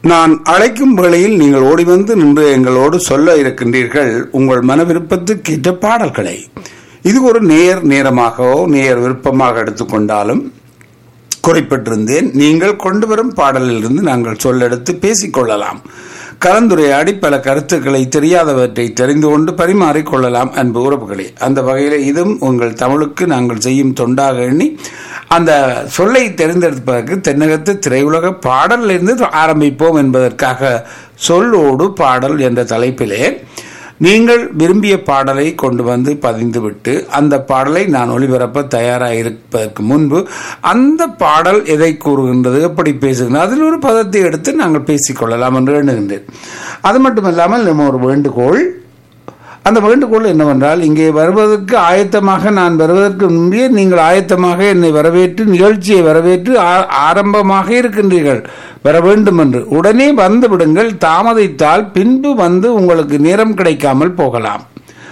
நான் அழைக்கும் வேளையில் நீங்கள் ஓடி வந்து நின்று எங்களோடு சொல்ல இருக்கின்றீர்கள் உங்கள் மன விருப்பத்துக்கேற்ற பாடல்களை இது ஒரு நேர் நேரமாகவோ நேர் விருப்பமாக எடுத்துக்கொண்டாலும் குறிப்பிட்டிருந்தேன் நீங்கள் கொண்டு வரும் பாடலிலிருந்து நாங்கள் சொல்லெடுத்து பேசிக்கொள்ளலாம் கலந்துரையாடி பல கருத்துக்களை தெரியாதவற்றை தெரிந்து கொண்டு பரிமாறிக்கொள்ளலாம் அன்பு உறவுகளே அந்த வகையில் இதுவும் உங்கள் தமிழுக்கு நாங்கள் செய்யும் தொண்டாக எண்ணி அந்த சொல்லை தெரிந்தெடுப்பதற்கு தென்னகத்து திரையுலக பாடலிலிருந்து ஆரம்பிப்போம் என்பதற்காக சொல்லோடு பாடல் என்ற தலைப்பிலே நீங்கள் விரும்பிய பாடலை கொண்டு வந்து பதிந்துவிட்டு அந்த பாடலை நான் ஒளிபரப்ப தயாராக இருப்பதற்கு முன்பு அந்த பாடல் எதை கூறுகின்றது எப்படி பேசுகின்றது அதில் ஒரு பதத்தை எடுத்து நாங்கள் பேசிக்கொள்ளலாம் என்று எண்ணுகின்றேன் அது மட்டுமல்லாமல் நம்ம ஒரு வேண்டுகோள் அந்த வேண்டுகோள் என்னவென்றால் இங்கே வருவதற்கு ஆயத்தமாக நான் வருவதற்கு முன்பே நீங்கள் ஆயத்தமாக என்னை வரவேற்று நிகழ்ச்சியை வரவேற்று ஆ- ஆரம்பமாக இருக்கின்றீர்கள் வர வேண்டும் என்று உடனே வந்து விடுங்கள் தாமதித்தால் பின்பு வந்து உங்களுக்கு நேரம் கிடைக்காமல் போகலாம்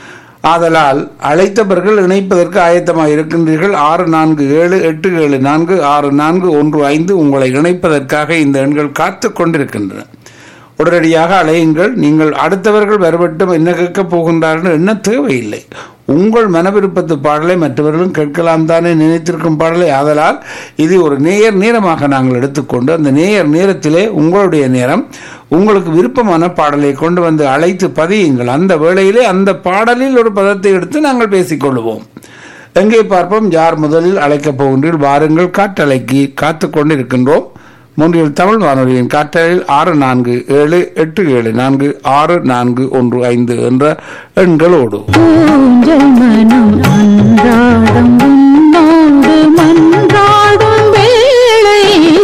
ஆதலால் அழைத்தவர்கள் இணைப்பதற்கு ஆயத்தமாக இருக்கின்றீர்கள் ஆறு நான்கு ஏழு எட்டு ஏழு நான்கு ஆறு நான்கு ஒன்று ஐந்து உங்களை இணைப்பதற்காக இந்த எண்கள் காத்து கொண்டிருக்கின்றன உடனடியாக அலையுங்கள் நீங்கள் அடுத்தவர்கள் வரவட்டும் என்ன கேட்கப் போகின்றார்கள் என்ன தேவையில்லை உங்கள் மனவிருப்பத்து பாடலை மற்றவர்களும் கேட்கலாம் தானே நினைத்திருக்கும் பாடலை ஆதலால் இது ஒரு நேயர் நேரமாக நாங்கள் எடுத்துக்கொண்டு அந்த நேயர் நேரத்திலே உங்களுடைய நேரம் உங்களுக்கு விருப்பமான பாடலை கொண்டு வந்து அழைத்து பதியுங்கள் அந்த வேளையிலே அந்த பாடலில் ஒரு பதத்தை எடுத்து நாங்கள் பேசிக்கொள்வோம் எங்கே பார்ப்போம் யார் முதலில் அழைக்கப் போகின்றீர்கள் வாருங்கள் காற்றலைக்கு காத்து கொண்டிருக்கின்றோம் மூன்றில் தமிழ் வானொலியின் காற்றலில் ஆறு நான்கு ஏழு எட்டு ஏழு நான்கு ஆறு நான்கு ஒன்று ஐந்து என்ற எண்களோடு ஊஞ்சல் மனம் அன்றாடம் உன்னோடு மன்றாடும் வேளை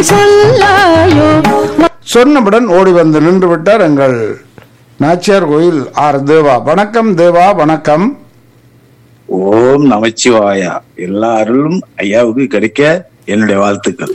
சொல்லாயோ சொன்னவுடன் ஓடி வந்து நின்று விட்டார் எங்கள் நாச்சியார் கோயில் ஆர் தேவா வணக்கம் தேவா வணக்கம் ஓம் நமச்சிவாயா எல்லா அருளும் ஐயாவுக்கு கிடைக்க என்னுடைய வாழ்த்துக்கள்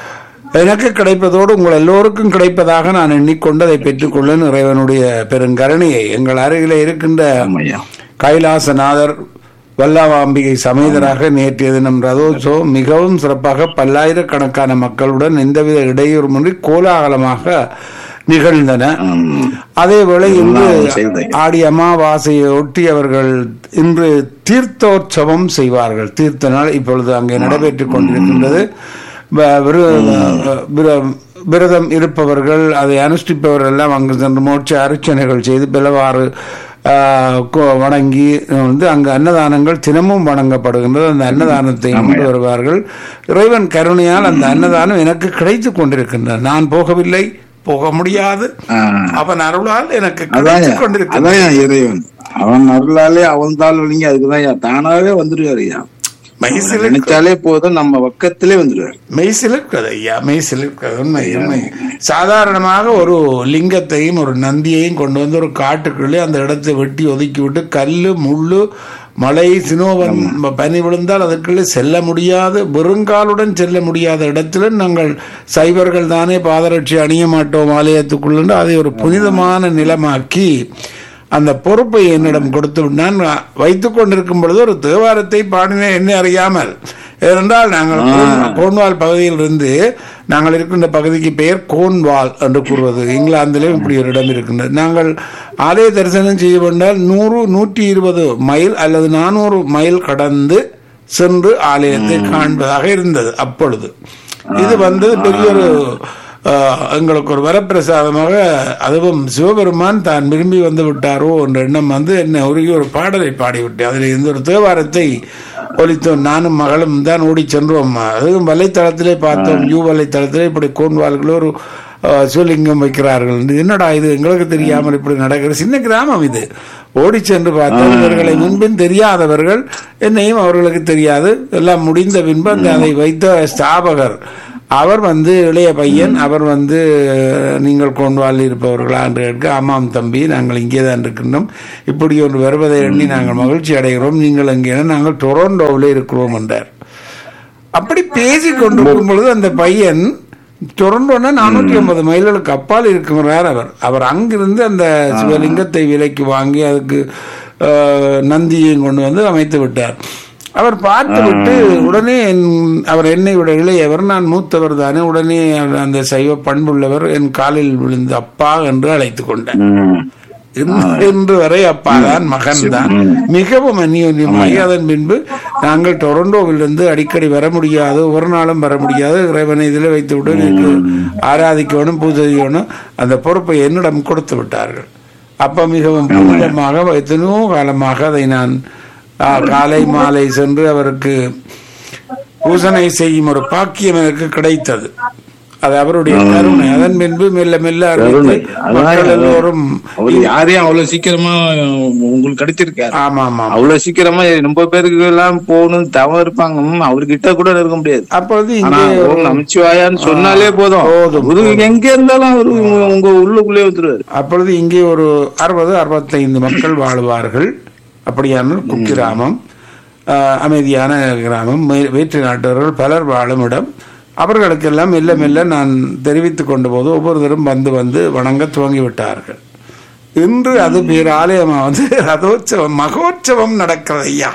எனக்கு கிடைப்பதோடு உங்கள் எல்லோருக்கும் கிடைப்பதாக நான் எண்ணிக்கொண்டு அதை பெற்றுக்கொள்ள இறைவனுடைய பெருங்கருணையை எங்கள் அருகிலே இருக்கின்ற ஆமையா கைலாசநாதர் வல்லாவாம்பிகை சமேதராக நேற்றைய தினம் ரதோத்சவம் மிகவும் சிறப்பாக பல்லாயிரக்கணக்கான மக்களுடன் எந்தவித இடையூறுமின்றி கோலாகலமாக நிகழ்ந்தன உம், அதே வேளை இன்று எல்லாம் செய்தேன். ஆடி அமாவாசையை ஒட்டி அவர்கள் இன்று தீர்த்தோற்சவம் செய்வார்கள் தீர்த்த நாள் இப்பொழுது அங்கே நடைபெற்றுக் கொண்டிருக்கின்றது வ- விரு- விர- விரதம் இருப்பவர்கள் அதை அனுஷ்டிப்பவர்கள் எல்லாம் அங்கு சென்று மோட்ச அர்ச்சனைகள் செய்து பிளவாறு ஆஹ், கொ- வணங்கி வந்து அங்கு அன்னதானங்கள் தினமும் வணங்கப்படுகின்றது அந்த அன்னதானத்தை கொண்டு வருவார்கள் இறைவன் கருணையால் அந்த அன்னதானம் எனக்கு கிடைத்துக் கொண்டிருக்கின்றது நான் போகவில்லை போக முடியாது ஆ, அவன் அருளால் எனக்கு அதான்யா கிடைத்துக் கொண்டிருக்கிறது அதான்யா இறைவன் அவன் அருளாலே அவன் தாள் ஒழுங்கி அதுக்குதான் தானாவே வந்துருவாரு ஐயா மெய்சிலிருக்க நினைச்சாலே போதும் நம்ம பக்கத்திலே வந்துருவாரு மெய்சிலிருக்கிறது ஐயா மெய்சிலிருக்கிறது உண்மை உண்மை சாதாரணமாக ஒரு லிங்கத்தையும் ஒரு நந்தியையும் கொண்டு வந்து ஒரு காட்டுக்குள்ளே அந்த இடத்தை வெட்டி ஒதுக்கி விட்டு கல்லு முள்ளு மழை சினோவன் பனி விழுந்தால் அதற்குள்ளே செல்ல முடியாது வெறுங்காலுடன் செல்ல முடியாத இடத்துல நாங்கள் சைவர்கள் தானே பாதரட்சி அணிய மாட்டோம் ஆலயத்துக்குள்ள அதை ஒரு புனிதமான நிலமாக்கி அந்த பொறுப்பை என்னிடம் கொடுத்து நான் வைத்துக் கொண்டிருக்கும் பொழுது ஒரு தேவாரத்தை பாடினேன் என்ன அறியாமல் ஏனென்றால் நாங்கள் கோன்- கோன்வால் பகுதியில் இருந்து நாங்கள் இருக்கின்ற பகுதிக்கு பெயர் கோன்வால் என்று கூறுவது இங்கிலாந்திலே இப்படி ஒரு இடம் இருக்கின்றது நாங்கள் ஆலய தரிசனம் செய்ய வேண்டால் நூறு நூற்றி இருபது மைல் அல்லது நானூறு மைல் கடந்து சென்று ஆலயத்தை காண்பதாக இருந்தது அப்பொழுது இது வந்து பெரிய ஒரு ஆஹ், எங்களுக்கு ஒரு வரப்பிரசாதமாக அதுவும் சிவபெருமான் தான் விரும்பி வந்து விட்டாரோ என்ற எண்ணம் வந்து என்ன உருகி ஒரு பாடலை பாடிவிட்டேன் அதில் இருந்து ஒரு தேவாரத்தை ஒலித்தோம் நானும் மகளும் தான் ஓடி சென்றோம் அதுவும் வலைத்தளத்திலே பார்த்தோம் யூ வலைத்தளத்திலே இப்படி கோன்வால்கள் ஒரு ஆஹ், சிவலிங்கம் வைக்கிறார்கள் இது என்னடா இது எங்களுக்கு தெரியாமல் இப்படி நடக்கிற சின்ன கிராமம் இது ஓடி சென்று பார்த்தோம் இவர்களை முன்பின் தெரியாதவர்கள் என்னையும் அவர்களுக்கு தெரியாது எல்லாம் முடிந்த பின்பு அந்த அதை வைத்த ஸ்தாபகர் அவர் வந்து இளைய பையன் அவர் வந்து நீங்கள் கொண்டுவாள் இருப்பவர்களா என்று கேட்க ஆமாம் தம்பி நாங்கள் இங்கே தான் இருக்கின்றோம் இப்படி ஒன்று வருவதை எண்ணி நாங்கள் மகிழ்ச்சி அடைகிறோம் நீங்கள் எங்கே நாங்கள் டொரண்டோவில் இருக்கிறோம் என்றார் அப்படி பேசி கொண்டிருக்கும் பொழுது அந்த பையன் டொரண்டோன்னா நானூற்றி ஐம்பது மைல்களுக்கு அப்பால் இருக்கிறார் அவர் அவர் அங்கிருந்து அந்த சிவலிங்கத்தை விலைக்கு வாங்கி அதுக்கு ஆஹ், நந்தியையும் கொண்டு வந்து அமைத்து விட்டார் அவர் பார்த்து விட்டு உடனே என்- அவர் என்னை விட இளையவர் நான் மூத்தவர் தானே உடனே அவர் அந்த சைவ பண்புள்ளவர் என் காலில் விழுந்து அப்பா என்று அழைத்துக் கொண்டார் ம். இன்று- இன்று வரை அப்பா தான் மகன் தான் மிகவும் அந்யோன்யமாகி அதன் பின்பு நாங்கள் டொரண்டோவிலிருந்து அடிக்கடி வர முடியாது ஒரு நாளும் வர முடியாது இறைவனை இதில் வைத்து விட்டு எனக்கு ஆராதிக்கணும் பூஜை செய்யணும் அந்த பொறுப்பை என்னிடம் கொடுத்து விட்டார்கள் அப்ப மிகவும் புனிதமாக எத்தனையோ காலமாக அதை நான் ஆ, காலை மாலை சென்று அவருக்கு பூசனை செய்யும் ஒரு பாக்கியம் எனக்கு கிடைத்தது அது அவருடைய கருணை அதன் பின்பு மெல்ல மெல்ல அறிவித்து கருணை. அதான் மக்கள் எல்லோரும் அவர் யாரையும் அவ்வளவு சீக்கிரமா உங்களுக்கு கிடைச்சிருக்காரு ஆமா ஆமா அவ்வளவு சீக்கிரமா ரொம்ப பேருக்கு எல்லாம் போகணும் தவம் இருப்பாங்க ம், அவர்கிட்ட கூட இருக்க முடியாது அப்பொழுது ஆனா இங்கே ஓம் நமச்சிவாயான்னு சொன்னாலே போதும் போதும், அவரு எங்க இருந்தாலும் அவரு உங்க- உங்க உள்ளுக்குள்ளே வந்துருவாரு அப்பொழுது இங்கே ஒரு அறுபது அறுபத்தைந்து மக்கள் வாழ்வார்கள் அப்படியான குக்கிராமம் ஆஹ், அமைதியான கிராமம் மே- வேற்று நாட்டவர்கள் பலர் வாழும் இடம் அவர்களுக்கெல்லாம் மெல்ல மெல்ல நான் தெரிவித்துக் கொண்ட போது ஒவ்வொருத்தரும் வந்து வந்து வணங்க துவங்கி விட்டார்கள் இன்று அது பேராலயமா வந்து ரதோற்சவம் மகோற்சவம் நடக்கிறது ஐயா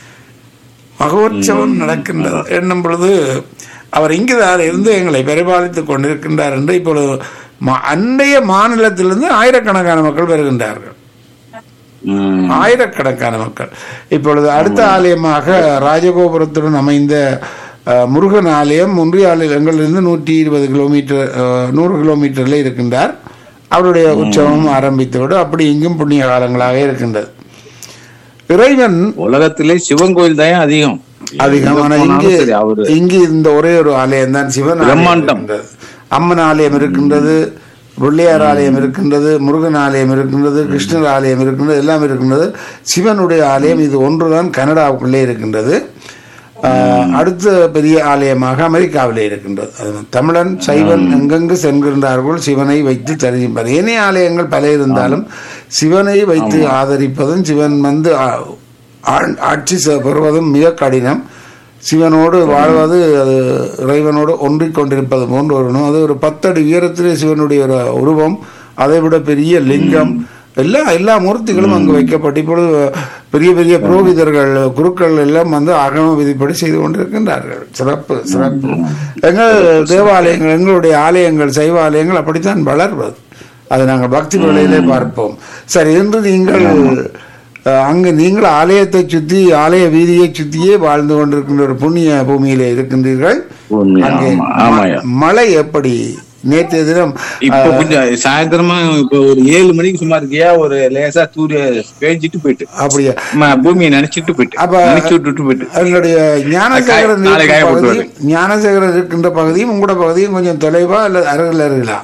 மகோற்சவம் நடக்கின்றது என்னும் பொழுது அவர் இங்குதான் இருந்து எங்களை பரிபாலித்துக் கொண்டிருக்கின்றார் என்று இப்பொழுது ம- அண்டைய மாநிலத்திலிருந்து ஆயிரக்கணக்கான மக்கள் வருகின்றார்கள் ம். ஆயிரக்கணக்கான மக்கள் இப்பொழுது அடுத்த ஆலயமாக ராஜகோபுரத்துடன் அமைந்த அஹ், முருகன் ஆலயம் ஒன்றியாலயங்களிலிருந்து நூற்றி இருபது கிலோமீட்டர் அஹ், நூறு கிலோமீட்டர்ல இருக்கின்றார் அவருடைய உற்சவம் ஆரம்பித்துவிடு அப்படி இங்கும் புண்ணிய காலங்களாக இருக்கின்றது இறைவன் உலகத்திலே சிவன் கோயில் தான் அதிகம் அதிகமான எங்க இங்கு போனாலும் சரி, அவரு இங்கு இந்த ஒரே ஒரு ஆலயம் தான் சிவன் ஆலயம் பிரம்மாண்டம். இருக்கின்றது. அம்மன் ஆலயம் இருக்கின்றது பிள்ளையார் ஆலயம் இருக்கின்றது முருகன் ஆலயம் இருக்கின்றது கிருஷ்ணர் ஆலயம் இருக்கின்றது எல்லாம் இருக்கின்றது சிவனுடைய ஆலயம் இது ஒன்றுதான் கனடாவுக்குள்ளே இருக்கின்றது ஆஹ், அடுத்த பெரிய ஆலயமாக அமெரிக்காவிலே இருக்கின்றது அது தமிழன் சைவன் எங்கெங்கு சென்கின்றார்கள் சிவனை வைத்து தெரிவிப்பார் ஏனைய ஆலயங்கள் பல இருந்தாலும் சிவனை வைத்து ஆதரிப்பதும் சிவன் வந்து ஆ- ஆண்- ஆட்சி செ- பெறுவதும் மிக கடினம் சிவனோடு வாழ்வது அது இறைவனோடு ஒன்றிக் கொண்டிருப்பது போன்று வரணும் அது ஒரு பத்தடி உயரத்திலே சிவனுடைய ஒரு உருவம் அதை விட பெரிய லிங்கம் எல்லா எல்லா மூர்த்திகளும் அங்கு வைக்கப்பட்டு இப்பொழுது பெரிய பெரிய புரோகிதர்கள் குருக்கள் எல்லாம் வந்து ஆகம விதிப்படி செய்து கொண்டிருக்கின்றார்கள் சிறப்பு சிறப்பு எங்கள் தேவாலயங்கள் எங்களுடைய ஆலயங்கள் சைவ ஆலயங்கள் அப்படித்தான் வளர்வது அதை நாங்கள் பக்தி வேளையிலே பார்ப்போம் சரி இன்று நீங்கள் அஹ், அங்கு நீங்கள் ஆலயத்தை சுத்தி ஆலய வீதியை சுத்தியே வாழ்ந்து கொண்டிருக்கின்ற ஒரு புண்ணிய பூமியிலே இருக்கின்றீர்கள் உண்மை, அங்கே ஆமா, ஆமாய்யா. ம- மழை எப்படி நேற்றைய தினம் இப்ப கொஞ்சம் சாயந்தரமா இப்ப ஒரு ஏழு மணிக்கு சுமார் இருக்கியா ஒரு லேசா தூரிய பேஞ்சிட்டு போயிட்டு அப்படியா ம- பூமியை நினைச்சிட்டு போயிட்டு அப்ப- நினைச்சு விட்டுட்டு போயிட்டு எங்களுடைய ஞானசேகரன் நாளை இருக்கும் காய போட்டு பகுதியும் ஞானசேகரன் இருக்கின்ற பகுதியும் உங்களோட பகுதியும் கொஞ்சம் தொலைவா அல்லது அருகில் அருகிலா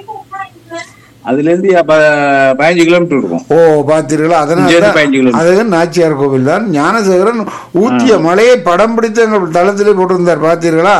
அதுல இருந்து அப்ப பதினஞ்சு கிலோமீட்டர் இருக்கும் ஓ பார்த்தீர்களா அதனால இங்கேருந்து பதினஞ்சு கிலோமீட்டர். அது நாச்சியார் கோவில் தான் ஞானசேகரன் ஊத்திய மலையை படம் பிடித்து எங்கள் தளத்திலே போட்டிருந்தார் பார்த்தீர்களா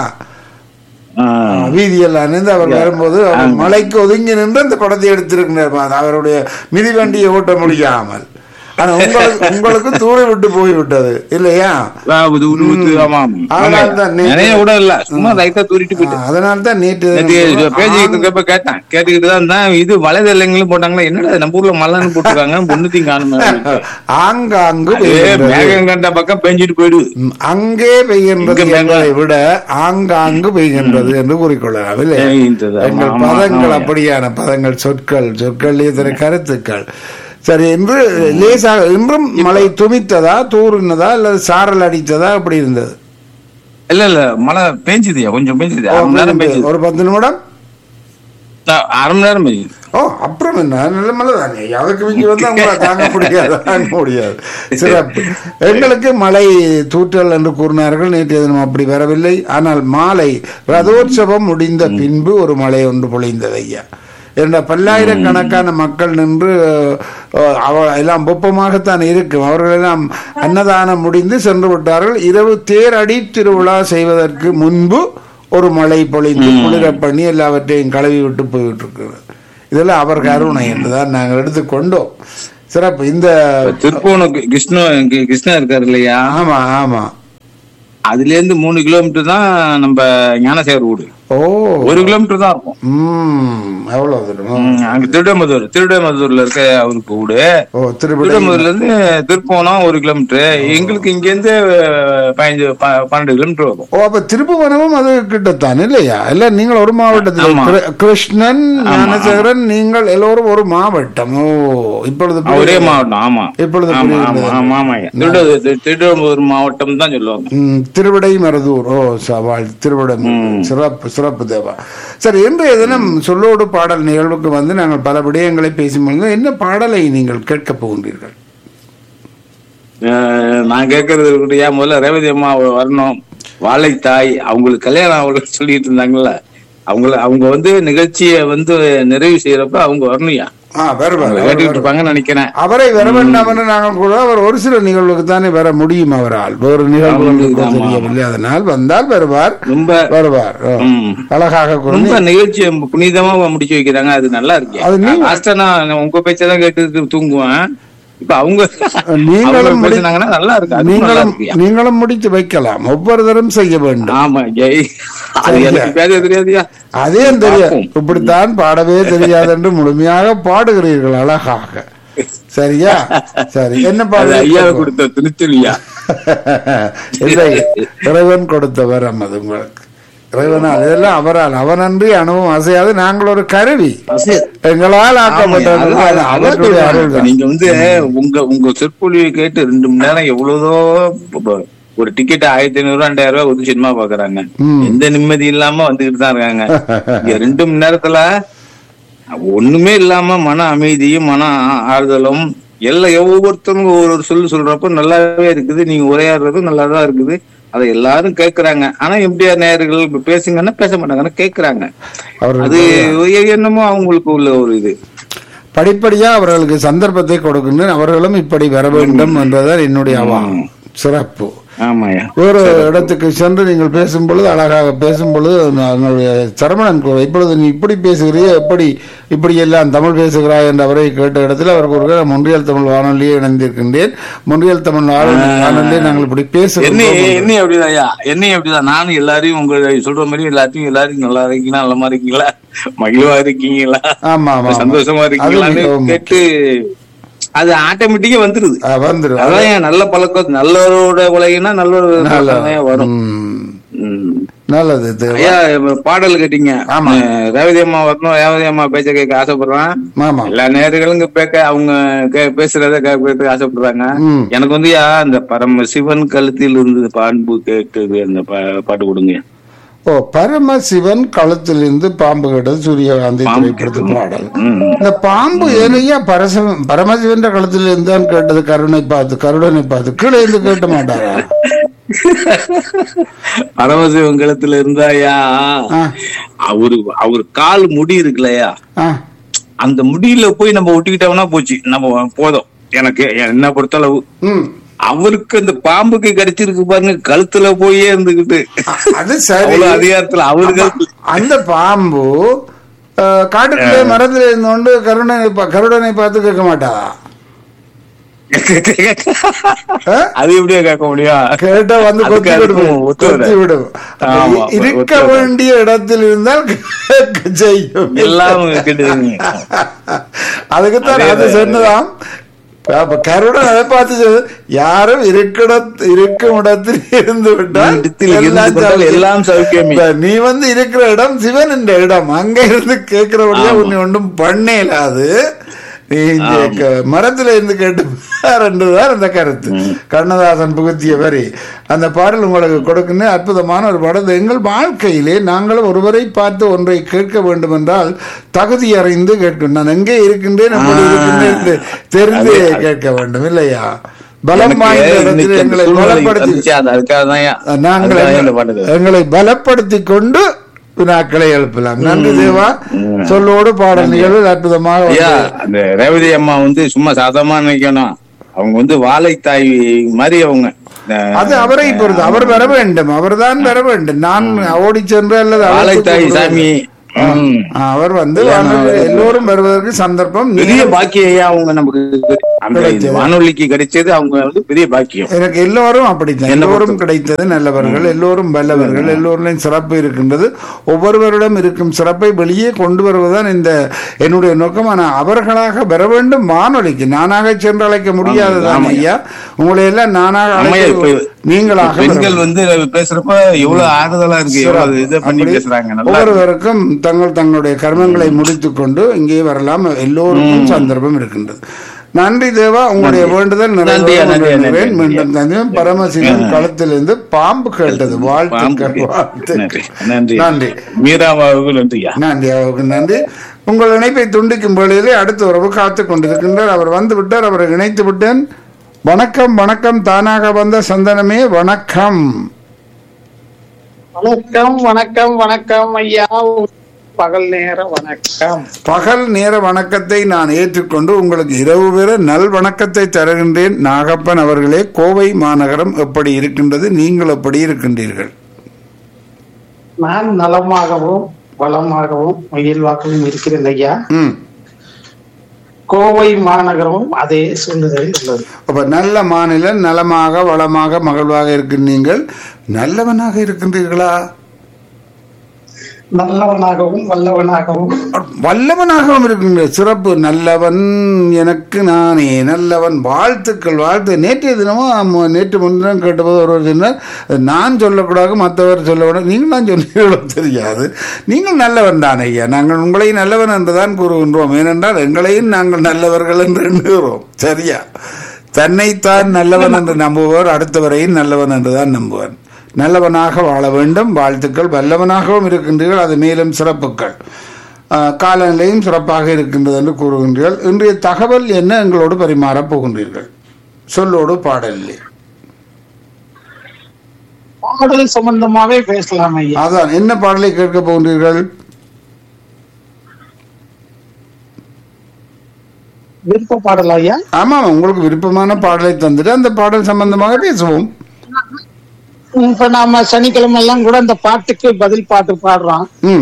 ஆஹ் வீதியெல்லாம் நின்று அவர் வரும்போது அவர் மலைக்கு ஒதுங்கி நின்று அந்த படத்தை எடுத்திருக்கிறார் அவருடைய மிதிவண்டியை ஓட்ட முடியாமல் ஆனா உங்களுக்கு உங்களுக்கு தூர விட்டு போய்விட்டது இல்லையா ஆ, இது உரு ஊத்து, ஆமா அதனால தான் நேத்து- நிறைய கூட இல்ல சும்மா லைட்டா தூரிட்டு போயிட்டு அதனால தான் நேற்று நேத்து பேசிக்கிட்டு இருக்கப்ப கேட்டேன் கேட்டுக்கிட்டு தான் இருந்தேன். இது வலைதளங்களும் போட்டாங்களா என்னடா நம்ம ஊர்ல மழைன்னு போட்டுருக்காங்க ஒண்ணுத்தையும் காணுமே ஆங்காங்கு ஏ, பெய்கின்றது. மேகம் கண்ட பக்கம் பெஞ்சிட்டு போயிடுது ம், அங்கே பெய்கின்றது இங்க என்பதை விட ஆங்காங்கு பெய்கின்றது என்று கூறிக்கொள்ளலாம் இல்லை பெய்கின்றது, ஆமா, எங்கள் ஆமா, பதங்கள் ஆமா. அப்படியான பதங்கள் சொற்கள் சொற்கள் இதர கருத்துக்கள் சரி இன்று லேசாக இன்றும் மழை துமித்ததா தூறினதா அல்லது சாரல் அடித்ததா அப்படி இருந்தது இல்ல இல்ல மழை பெஞ்சுதுயா கொஞ்சம் பெஞ்சுது அரை மணி நேரம் பெஞ்சுது ஒரு பத்து நிமிடம் அ- அரை மணி நேரம் பெஞ்சுது ஓ அப்புறம் என்ன நல்ல மழை தானே அதுக்கு மிஞ்சி வந்து உங்களை தாங்க முடியாது தாங்க முடியாது சிறப்பு எங்களுக்கு மழை தூற்றல் என்று கூறினார்கள் நேற்று தினம் அப்படி வரவில்லை ஆனால் மாலை ரதோற்சவம் முடிந்த பின்பு ஒரு மழை ஒன்று பொழிந்தது ஐயா என்ற பல்லாயிரக்கணக்கான மக்கள் நின்று அஹ், அவ எல்லாம் வெப்பமாகத்தான் இருக்கும் அவர்கள் எல்லாம் அன்னதானம் முடிந்து சென்று விட்டார்கள் இரவு தேரடி திருவிழா செய்வதற்கு முன்பு ஒரு மழை பொழிந்து குளிர பண்ணி எல்லாவற்றையும் கழுவி விட்டு போய்விட்டு இருக்கிறது இதெல்லாம் அவர் கருணை என்றுதான் நாங்கள் எடுத்துக்கொண்டோம் சிறப்பு இந்த திருப்பூணம் கிருஷ்ண கிருஷ்ணா இருக்காரு இல்லையா ஆமா ஆமா அதுல இருந்து மூணு கிலோமீட்டர் தான் நம்ம ஞானசேகர் வீடு ஓ ஒரு கிலோமீட்டர் தான் இருக்கும் ம் எவ்வளவு தூரம் ம், அங்க திருடமதுர் திருடமதுர்ல இருக்க அவருக்கு வீடு ஓ திருவிடை திருடமதுர்ல இருந்து திருப்போனம் ஒரு கிலோமீட்டர் எங்களுக்கு இங்க இருந்து பதினஞ்சு ப- பன்னெண்டு கிலோமீட்டர் வரும் ஓ அப்ப திருப்புவனமும் அது கிட்டத்தான் இல்லையா இல்ல நீங்கள் ஒரு மாவட்டத்தில் ஆமா. கிரு- கிருஷ்ணன் ஞானசேகரன் நீங்கள் எல்லோரும் ஒரு மாவட்டம் ஓ இப்பொழுது ஆ, ஒரே புரியுது. மாவட்டம் ஆமா இப்பொழுது ஆமா புரியுது. ஆமா ஆமா ஆமாய்யா. திருட திருடமதுர் மாவட்டம் தான் சொல்லுவாங்க ம், திருவிடை மருதூர் ஓ சவால் திருவிடை சிறப்பு சிறப்பு தேவா சரி இன்றைய தினம் சொல்லோடு பாடல் நிகழ்வுக்கு வந்து நாங்கள் பல விடயங்களை பேசும்பொழுது என்ன பாடலை நீங்கள் கேட்கப் போகின்றீர்கள் அஹ், நான் கேட்கறது இருக்கட்டும் ஏன் முதல்ல ரேவதி அம்மா வரணும் வாழைத்தாய் அவங்களுக்கு கல்யாணம் அவங்களுக்கு சொல்லிட்டு இருந்தாங்கல்ல அவங்கள அவங்க வந்து நிகழ்ச்சியை வந்து நிறைவு செய்யறப்ப அவங்க வரணும்யா ஆ வருவார் அவங்க அவர் கேட்டுட்டு இருப்பாங்கன்னு நினைக்கிறேன் அவரை வர வேண்டாம் என்று நாங்கள் கூட அவர் ஒரு சில நிகழ்வுக்கு தானே வர முடியும் அவரால் வேறு நிகழ்வுகளுக்கு ஆமா, தெரியவில்லை அதனால் வந்தால் வருவார் ரொம்ப வருவார் ஓ. ம். அழகாக கூறி ரொம்ப நிகழ்ச்சியை புனிதமா முடிச்சு வைக்கிறாங்க அது நல்லா இருக்கு அது நீங்க- லாஸ்டா நான் உங்க பேச்சதான் கேட்டு தூங்குவேன் இப்ப அவங்க நீங்களும் அவங்க முடி- பேசுனாங்கன்னா நல்லா இருக்கு அது நல்லா நீங்களும் இருக்குயா நீங்களும் முடித்து வைக்கலாம் ஒவ்வொருத்தரும் செய்ய வேண்டும் ஆமா ஜெய் அது எனக்கு பேச தெரியாதுயா அதே தெரியாது பார்ப்போம். இப்படித்தான் பாடவே தெரியாது என்று முழுமையாக பாடுகிறீர்கள் அழகாக சரியா சரி என்ன அது பாடல் ஐயாவை கொடுத்த திருச்சொல்லியா இல்லை இறைவன் கொடுத்த வரம் அது உங்களுக்கு இறைவனால் இதெல்லாம் அவரால் அவனன்றி அணுவும் அசையாது நாங்கள் ஒரு கருவி எங்களால் ஆக்கப்பட்டவர்கள் ஆமா, அதான் அவர்களுடைய சொல்றேன். அருள் தான். நீங்க வந்து உங்க உங்க சொற்பொழிவை கேட்டு ரெண்டு மணி நேரம் எவ்வளவுதோ ப- ஒரு டிக்கெட் ஆயிரத்தி ஐநூறு ரூபா ரெண்டாயிரம் ரூபாய் வந்து சினிமா பாக்குறாங்க ம். எந்த நிம்மதி இல்லாம வந்துகிட்டு தான் இருக்காங்க இங்க ரெண்டு மணி நேரத்துல ஒண்ணுமே இல்லாம மன அமைதியும் மன ஆ- ஆறுதலும் எல்லாம் ஒவ்வொருத்தரும் ஒவ்வொரு சொல்லு சொல்றப்ப நல்லாவே இருக்குது நீங்க உரையாடுறதும் நல்லாதான் இருக்குது அதை எல்லாரும் கேக்குறாங்க ஆனா எம்டிஆர் நேயர்கள் இப்ப பேசுங்கன்னா பேச மாட்டாங்க ஆனா கேக்குறாங்க அவர்கள் அது என்னமோ அவங்களுக்கு உள்ள ஒரு இது படிப்படியா அவர்களுக்கு சந்தர்ப்பத்தை கொடுக்கின்றேன் அவர்களும் இப்படி வர வேண்டும் என்பதுதான் என்னுடைய அவா சிறப்பு ஆமாயா வேறு இடத்துக்கு சென்று நீங்கள் பேசும் பொழுது அழகாக பேசும் பொழுது நம்முடைய சரவணன் கோவை இப்பொழுது நீ இப்படி பேசுகிறிய எப்படி இப்படி எல்லாம் தமிழ் பேசுகிறாய் என்று அவரை கேட்ட இடத்துல அவருக்கு ஒரு மொன்றியல் தமிழ் வானொலியே இணைந்திருக்கின்றேன் மொன்றியல் தமிழ் வானொலி வானொலியே நாங்கள் இப்படி பேசுகிறோம் என்ன என்ன அப்படிதான்யா என்ன அப்படிதான் நானும் எல்லாரையும் உங்க சொல்ற மாதிரி எல்லாத்தையும் எல்லாரும் நல்லா இருக்கீங்களா நல்லமா இருக்கீங்களா மகிழ்வா இருக்கீங்களா ஆமா ஆமா ஆமா. சந்தோஷமா அது இருக்கீங்களான்னு மிகவும் கேட்டு அது ஆட்டோமேட்டிக்கா வந்துருது ஆ, வந்துரும் அதான் ஏன் நல்ல பழக்கம் நல்லவரோட உலகினா நல்ல ஒரு நல்ல பழக்கம் தான் வரும் ம். ம். நல்லது இது. ஐயா இப்ப பாடல் கேட்டீங்க ஆமா. அஹ் ரேவதி அம்மா வரணும் ரேவதி அம்மா பேச்ச கேட்க ஆசைப்படுறான் ஆமா எல்லா நேர்களும் இங்க பேக்க அவங்க கே- பேசுறத கேட்கறதுக்கு ஆசைப்படுறாங்க ம். எனக்கு வந்து யா அந்த பரம சிவன் கழுத்தில் இருந்து பான்பு கேட்டது அந்த பா- பாட்டு கொடுங்க ஓ பரமசிவன் களத்திலிருந்து பாம்பு கேட்டது சூரியகாந்தி திரைப்படத்து பாடல் ம். இந்த பாம்பு ஏனையா பரசிவன் பரமசிவன் களத்தில் இருந்தான் கேட்டது கருணை பார்த்து கருடனை பார்த்து கீழே இருந்து கேட்ட மாட்டாரா பரமசிவன் கழுத்துல இருந்தாயா ஆ, அவரு அவர் கால் முடி இருக்குல்லயா ஆ. அந்த முடியில போய் நம்ம ஒட்டிக்கிட்டோம்னா போச்சு நம்ம போதும் எனக்கு என்ன பொறுத்தளவு ம். அவருக்கு அந்த பாம்புக்கு கிடைச்சிருக்கு பாருங்க கழுத்துல போயே இருந்துகிட்டு அது சரி அவ்வளவு அதிகாரத்துல அவரு கழுத்துல அந்த பாம்பு அஹ், காட்டுக்குள்ளே மரத்துல இருந்தோண்டு கருணனை பா- கருடனை பார்த்து கேட்க மாட்டாரா ஆ? அது எப்படியா கேட்க முடியும் கேட்டா வந்து அதுக்கு கொத்தி அதுக்கும் விடும் ஒத்து வராது. கொத்தி விடும் அப்ப ஆமா, இ- இருக்க ஒத்து வராது. வேண்டிய இடத்தில் இருந்தால் கேட்க செய்யும் எல்லாம் கெடுதுங்க அதுக்குத்தான் அது அதே- சொன்னதாம் அப்ப கருடன் அதை பார்த்து சொல்லு, யாரும் இருக்கிட இருக்கும் இடத்தில் இருந்து விட்டால் இடத்தில் இருந்து எல்லாம் விட்டால் சௌக்கியம். எல்லாம் சௌக்கியமே. இப்ப நீ வந்து இருக்கிற இடம் சிவன் என்ற இடம் அங்க இருந்து கேட்கிறபடியா உன்னை ஒன்றும் பண்ண இயலாது நீ இந்த க- மரத்துல இருந்து கேட்டு என்றுதான் அந்த கருத்து கண்ணதாசன் புகுத்திய வரி அந்த பாடல் உங்களுக்கு கொடுக்கின்ற அற்புதமான ஒரு பாடல் எங்கள் வாழ்க்கையிலே நாங்களும் ஒருவரை பார்த்து ஒன்றை கேட்க வேண்டும் என்றால் தகுதி அறிந்து கேட்கும் நான் எங்கே இருக்கின்றேன் எப்படி இருக்கின்றேன் என்று தெரிந்து கேட்க வேண்டும் இல்லையா பலம் வாய்ந்த இடத்தில் எங்களை பலப்படுத்தி நாங்கள் எங்களை- எங்களை பலப்படுத்தி கொண்டு வினாக்களை எழுப்பலாம் நன்றி தேவா சொல்லோடு பாடல் நிகழ்வு அற்புதமாக ஐயா வந்து- அந்த ரேவதி அம்மா வந்து சும்மா சாதமா நினைக்கணும் அவங்க வந்து வாழைத்தாய் மாதிரி அவங்க அது அவரை பொறுத்து அவர் வர வேண்டும் அவர்தான் வர வேண்டும் நான் ஓடி சென்று அல்லது அழைத்து வாழைத்தாய் கொண்டு சாமி ம். அவர் வந்து வானொலி எல்லோரும் வருவதற்கு சந்தர்ப்பம் பெரிய நீங்க- பாக்கியம் ஐயா அவங்க நமக்கு அந்த இந்த வானொலிக்கு கிடைச்சது அவங்க வந்து பெரிய பாக்கியம் எனக்கு எல்லோரும் அப்படித்தான் என்ன எல்லோரும் கிடைத்தது நல்லவர்கள் எல்லோரும் வல்லவர்கள் எல்லோரின் சிறப்பு இருக்கின்றது ஒவ்வொருவரிடம் இருக்கும் சிறப்பை வெளியே கொண்டு வருவதுதான் இந்த என்னுடைய நோக்கம் ஆனால் அவர்களாக வர வேண்டும் வானொலிக்கு நானாக சென்று அழைக்க முடியாதுதான் ஆமாம். ஐயா உங்களை எல்லாம் நானாக ஆமாய்யா, அழைக்க இப்ப நீங்களாக வர பெண்கள் வேண்டும். வந்து பேசுறப்ப எவ்வளவு ஆறுதலா இருக்கு எவ்வளவு இதை பண்ணி அப்படி பேசுறாங்க நல்லா இருக்கு. ஒவ்வொருவருக்கும் தங்கள் தங்களுடைய கர்மங்களை முடித்துக் கொண்டு இங்கே வரலாம் எல்லோருக்கும் சந்தர்ப்பம் இருக்கின்றது நன்றி தேவா உங்களுடைய வேண்டுதல் நன்றியா, நிறைவேறும் நன்றியா, என்று நன்றி, மீண்டும் நன்றியா. தந்தையும் பரமசிவன் களத்திலிருந்து பாம்பு கேட்டது வாழ்த்துக்கள் நன்றி வாழ்த்துக்கள் நன்றி நன்றி மீராவாவுக்கு நன்றியா நன்றி அவருக்கு நன்றி உங்கள் இணைப்பை துண்டிக்கும் வேளையிலே அடுத்த உறவு காத்துக் கொண்டிருக்கின்றார் அவர் வந்து விட்டார் அவரை இணைத்து விட்டேன் வணக்கம் வணக்கம் தானாக வந்த சந்தனமே வணக்கம் வணக்கம் வணக்கம் வணக்கம் ஐயா பகல் நேர வணக்கம் பகல் நேர வணக்கத்தை நான் ஏற்றுக்கொண்டு உங்களுக்கு இரவு வேற நல் வணக்கத்தை தருகின்றேன் நாகப்பன் அவர்களே கோவை மாநகரம் எப்படி இருக்கின்றது நீங்கள் எப்படி இருக்கின்றீர்கள் நான் நலமாகவும் வளமாகவும் மகிழ்வாகவும் இருக்கிறேன் ஐயா ம் கோவை மாநகரமும் அதே சூழ்நிலையில் உள்ளது அப்ப நல்ல மாநிலம் நலமாக வளமாக மகிழ்வாக இருக்கின்றீர்கள் நல்லவனாக இருக்கின்றீர்களா நல்லவனாகவும் வல்லவனாகவும் வல்லவனாகவும் இருக்கின்ற சிறப்பு நல்லவன் எனக்கு நானே நல்லவன் வாழ்த்துக்கள் வாழ்த்து நேற்றைய தினமும் ஆமா, நேற்று முன்தினம் கேட்டபோது ஒருவர் சொன்னார் நான் சொல்லக்கூடாது மற்றவர் சொல்லக்கூடாது நீங்கள் தான் சொன்னீர்களோ தெரியாது நீங்கள் நல்லவன் தான் ஐயா நாங்கள் உங்களை நல்லவன் என்று தான் கூறுகின்றோம் ஏனென்றால் எங்களையும் நாங்கள் நல்லவர்கள் என்று எண்ணுகிறோம் சரியா தன்னைத்தான் நல்லவன் என்று நம்புபவர் அடுத்தவரையும் நல்லவன் என்று தான் நம்புவான் நல்லவனாக வாழ வேண்டும் வாழ்த்துக்கள் வல்லவனாகவும் இருக்கின்றீர்கள் அது மேலும் சிறப்புகள் ஆஹ், காலநிலையும் சிறப்பாக இருக்கின்றது என்று கூறுகின்றீர்கள் இன்றைய தகவல் என்ன எங்களோடு பரிமாறப் போகின்றீர்கள் சொல்லோடு பாடலிலே பாடல் சம்பந்தமாவே பேசலாம் ஐயா அதான் என்ன பாடலை கேட்க போகின்றீர்கள் விருப்ப பாடல் ஐயா ஆமாம் உங்களுக்கு விருப்பமான பாடலை தந்துட்டு அந்த பாடல் சம்பந்தமாக பேசுவோம் இப்ப நாம சனிக்கிழமை எல்லாம் கூட இந்த பாட்டுக்கு பதில் பாட்டு பாடுறோம் ம்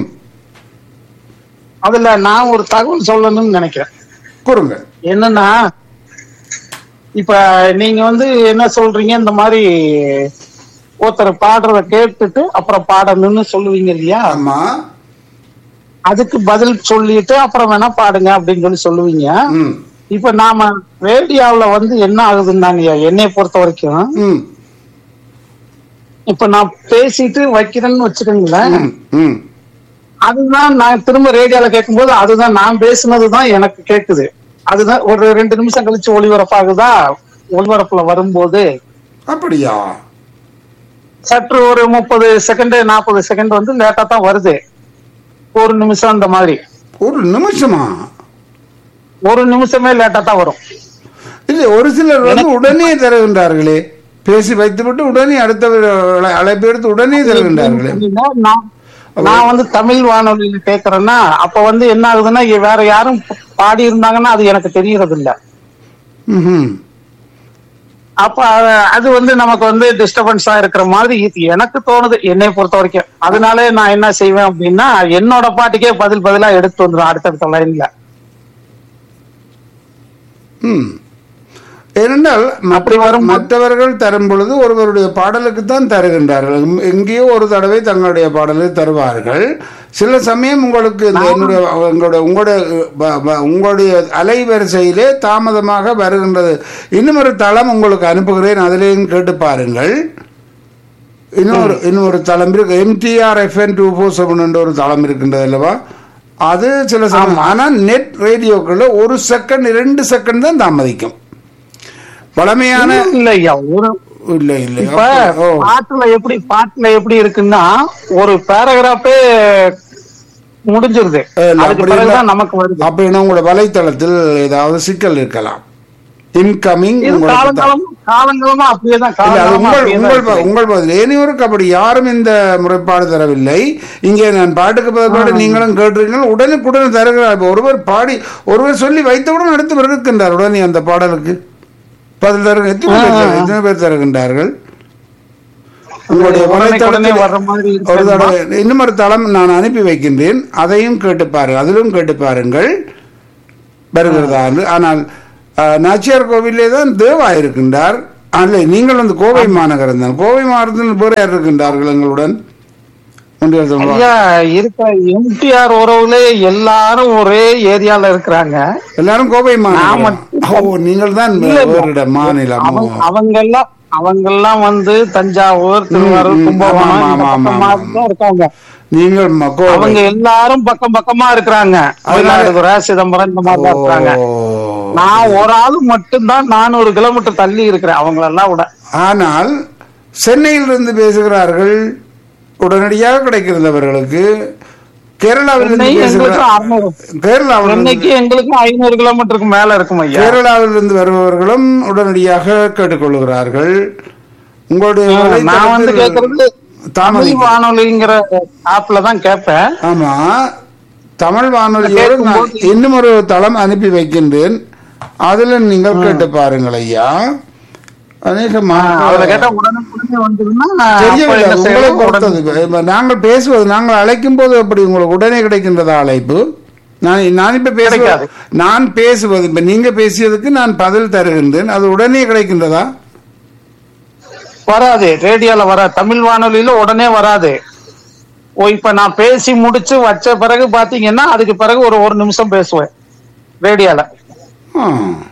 அதுல நான் ஒரு தகவல் சொல்லணும்னு நினைக்கிறேன் கூறுங்க என்னன்னா இப்ப நீங்க வந்து என்ன சொல்றீங்க இந்த மாதிரி ஒருத்தர் பாடுறத கேட்டுட்டு அப்புறம் பாடணும்னு சொல்லுவீங்க இல்லையா ஆமா அதுக்கு பதில் சொல்லிட்டு அப்புறம் வேணா பாடுங்க அப்படின்னு சொல்லி சொல்லுவீங்க ம் இப்ப நாம ரேடியோவுல வந்து என்ன ஆகுதுன்னாங்க என்னைய பொறுத்த வரைக்கும் ம் இப்ப நான் பேசிட்டு வைக்கிறேன்னு வச்சுக்கோங்களேன் ம் ம் அதுதான் நான் திரும்ப ரேடியோல கேட்கும்போது அதுதான் நான் பேசுனதுதான் எனக்கு கேக்குது அதுதான் ஒரு ரெண்டு நிமிஷம் கழிச்சு ஒளிபரப்பாகுதா ஒளிபரப்புல வரும்போது அப்படியா சற்று ஒரு முப்பது செகண்ட் நாற்பது செகண்ட் வந்து லேட்டா தான் வருது ஒரு நிமிஷம் அந்த மாதிரி ஒரு நிமிஷமா ஒரு நிமிஷமே லேட்டா தான் வரும் இல்லை ஒரு சிலர் வந்து உடனே தருகின்றார்களே பேசி வைத்துவிட்டு உடனே அடுத்த அழைப்பு எடுத்து உடனே தருகின்றார்களே அப்படின்னா நான் நான் வந்து தமிழ் வானொலியில கேக்குறேன்னா அப்ப வந்து என்ன ஆகுதுன்னா இ- வேற யாரும் பாடி இருந்தாங்கன்னா அது எனக்கு தெரியறது இல்ல ம்ஹும். அப்ப அ- அது வந்து நமக்கு வந்து டிஸ்டர்பன்ஸா இருக்கிற மாதிரி இது எனக்கு தோணுது என்னை பொறுத்த வரைக்கும் அதனால நான் என்ன செய்வேன் அப்படின்னா என்னோட பாட்டுக்கே பதில் பதிலா எடுத்து வந்துடும் அடுத்தடுத்த லைன்ல ம். ஏனென்றால் மற்ற அப்படி வரும்போது- மற்றவர்கள் தரும் பொழுது ஒருவருடைய பாடலுக்கு தான் தருகின்றார்கள் எம்- எங்கேயோ ஒரு தடவை தங்களுடைய பாடலை தருவார்கள் சில சமயம் உங்களுக்கு இந்த என்னுடைய உங்களுடைய உங்களுடைய ப- ப- உங்களுடைய அலைவரிசையிலே தாமதமாக வருகின்றது இன்னும் ஒரு தளம் உங்களுக்கு அனுப்புகிறேன் அதிலேயும் கேட்டு பாருங்கள் இன்னொரு இன்னொரு தளம் இருக்கு MTR FN two four seven என்ற ஒரு தளம் இருக்கின்றது அல்லவா அது சில சமயம் ஆனால் நெட் ரேடியோக்களில் ஒரு செகண்ட் ரெண்டு செகண்ட் தான் தாமதிக்கும் பழமையான இல்ல ஐயா ஒரு இல்லை இல்லை இப்ப அப்ப- ஓ பாட்டுல எப்படி பாட்டுல எப்படி இருக்குன்னா ஒரு பேராகிராஃபே முடிஞ்சிருது இல்ல, அதுக்கு அப்படி பிறகுதான் இல்ல. நமக்கு வருது அப்படின்னா உங்களோட வலைத்தளத்தில் ஏதாவது சிக்கல் இருக்கலாம் இன்கமிங் இது உங்களுக்கு தான். காலங்காலம் காலங்காலமா அப்படியேதான் இல்ல, அது காலங்காலமா உங்கள் அப்படியேதான் உங்கள் இருக்கு. ப- உங்கள் பதில் ஏனியோருக்கு அப்படி யாரும் இந்த முறைப்பாடு தரவில்லை இங்கே நான் பாட்டுக்கு பதில் நீங்களும் கேட்டிருக்கீங்க உடனுக்குடன் தருகிறார் இப்ப ஒருவர் பாடி ஒருவர் சொல்லி வைத்தவுடன் அடுத்தவர் இருக்கின்றார் உடனே அந்த பாடலுக்கு பதில் தருங்க எத்தனை பேர் தரு- எத்தனை பேர் தருகின்றார்கள் உங்களுடைய உடனே உடனே வலைத்தளத்தில் வர்ற மாதிரி ஒரு இருக்குமா? தடவை இன்னும் ஒரு தளம் நான் அனுப்பி வைக்கின்றேன் அதையும் கேட்டு பாருங்கள் அதிலும் கேட்டு பாருங்கள் வருகிறதா என்று ஆனால் அஹ், நாச்சியார் கோவிலே தான் தேவா இருக்கின்றார் அல்ல நீங்கள் வந்து கோவை மாநகரம் தான் கோவை மாவட்டத்தில் வேறு யார் இருக்கின்றார்கள் எங்களுடன் ஒன்றியல் தமிழ் ஐயா இருக்க எம்டிஆர் உறவுல எல்லாரும் ஒரே ஏரியால இருக்கிறாங்க எல்லாரும் கோவை மாநகரம் மட்டும் ஓ நீங்கள் தான் இல்ல, இல்ல. வேறிட மாநிலம் ஓ. அவங்க அவங்க எல்லாம் அவங்க எல்லாம் வந்து தஞ்சாவூர் திருவாரூர் ம், கும்பகோணம் ஆமா, இந்த ஆமா, பக்கமா ஆமா, தான் இருக்காங்க நீங்கள் ம- கோவை அவங்க எல்லாரும் பக்கம் பக்கமா இருக்கிறாங்க மயிலாடுதுறை சிதம்பரம் இந்த மாதிரி தான் இருக்கிறாங்க ஓ. நான் ஒரு ஆள் மட்டும்தான் நானூறு கிலோமீட்டர் தள்ளி இருக்கிறேன் அவங்களெல்லாம் விட ஆனால் சென்னையிலிருந்து பேசுகிறார்கள் உடனடியாக கிடைக்கிறவர்களுக்கு கேரளாவிலிருந்து சென்னை எங்களுக்கு பேசுகிறார் அறுநூறு கேரளாவிலிருந்து சென்னைக்கு எங்களுக்கு ஐநூறு கிலோமீட்டருக்கு மேல இருக்கும் ஐயா கேரளாவிலிருந்து வருபவர்களும் உடனடியாக கேட்டுக்கொள்கிறார்கள் உங்களுடைய நான் வந்து வலைத்தளத்தில் கேக்குறது தமிழ் தாமதி வானொலிங்கிற ஆப்ல தான் கேட்பேன் ஆமா தமிழ் வானொலியோடு நான் கேட்கும்போது- இன்னும் ஒரு தளம் அனுப்பி வைக்கின்றேன் அதுல நீங்கள் கேட்டு பாருங்கள் ஐயா அநேகமாக அதுல கேட்டா உடனே உடனே வந்துருன்னா அப்ப தெரியவில்லை என்ன உங்களை செய்யணும்? பொறுத்தது இப்ப நாங்கள் பேசுவது நாங்கள் அழைக்கும் போது எப்படி உங்களுக்கு உடனே கிடைக்கின்றதா அழைப்பு நான் நான் இப்ப பேசுவது கிடைக்காது. நான் பேசுவது இப்ப நீங்க பேசியதுக்கு நான் பதில் தருகின்றேன் அது உடனே கிடைக்கின்றதா வராது ரேடியோல வராது தமிழ் வானொலியில உடனே வராது ஓ இப்ப நான் பேசி முடிச்சு வச்ச பிறகு பாத்தீங்கன்னா அதுக்கு பிறகு ஒரு ஒரு நிமிஷம் பேசுவேன் ரேடியோல ஆ.